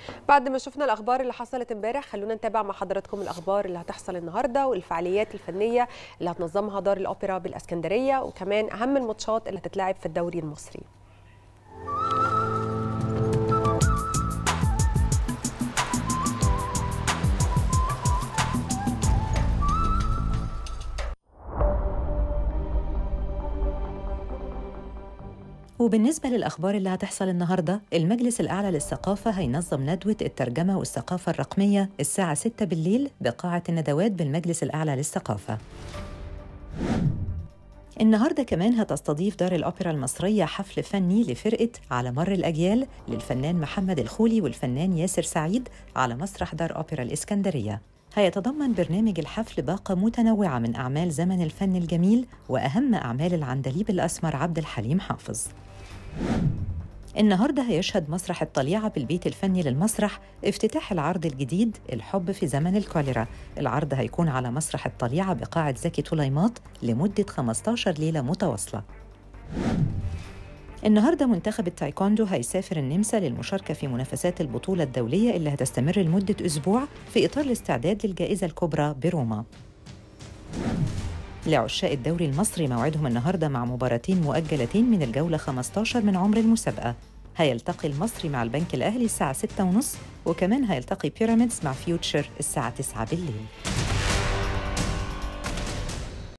بعد ما شفنا الاخبار اللي حصلت امبارح خلونا نتابع مع حضراتكم الاخبار اللي هتحصل النهارده والفعاليات الفنيه اللي هتنظمها دار الاوبرا بالاسكندريه وكمان اهم الماتشات اللي هتتلعب في الدوري المصري وبالنسبة للأخبار اللي هتحصل النهاردة المجلس الأعلى للثقافة هينظم ندوة الترجمة والثقافة الرقمية الساعة 6 بالليل بقاعة الندوات بالمجلس الأعلى للثقافة النهارده كمان هتستضيف دار الأوبرا المصرية حفل فني لفرقة على مر الأجيال للفنان محمد الخولي والفنان ياسر سعيد على مسرح دار أوبرا الإسكندرية هيتضمن برنامج الحفل باقة متنوعة من أعمال زمن الفن الجميل وأهم أعمال العندليب الأسمر عبد الحليم حافظ النهارده هيشهد مسرح الطليعة بالبيت الفني للمسرح افتتاح العرض الجديد الحب في زمن الكوليرا العرض هيكون على مسرح الطليعة بقاعة زكي طليمات لمدة 15 ليلة متواصلة النهارده منتخب التايكوندو هيسافر النمسا للمشاركة في منافسات البطولة الدولية اللي هتستمر لمدة أسبوع في إطار الاستعداد للجائزة الكبرى بروما لعشاق الدوري المصري موعدهم النهارده مع مباراتين مؤجلتين من الجولة 15 من عمر المسابقة هيلتقي المصري مع البنك الأهلي الساعة 6:30 وكمان هيلتقي بيراميدز مع فيوتشر الساعة 9 بالليل